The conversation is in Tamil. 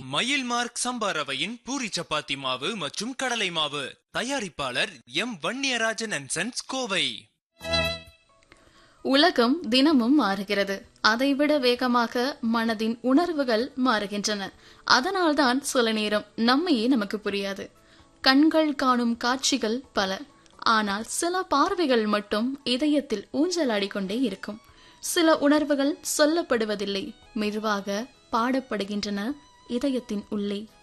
மயில் மார்க் சம்பா ரவையின் பூரி சப்பாத்தி மாவு மற்றும் கடலை மாவு தயாரிப்பாளர் M Vanniyarajan and sons Kovai உலகம் தினமும் மாறுகிறது அதைவிட வேகமாக மனதின் உணர்வுகள் மாறுகின்றன அதனால்தான் சில நேரம் நம்மையே நமக்கு புரியாது கண்கள் காணும் காட்சிகள் பல ஆனால் சில பார்வைகள் மட்டும் இதயத்தில் ஊஞ்சலாடிக்கொண்டே இருக்கும் சில உணர்வுகள் சொல்லப்படுவதில்லை மெதுவாக பாடப்படுகின்றன இதயத்தின் உள்ளே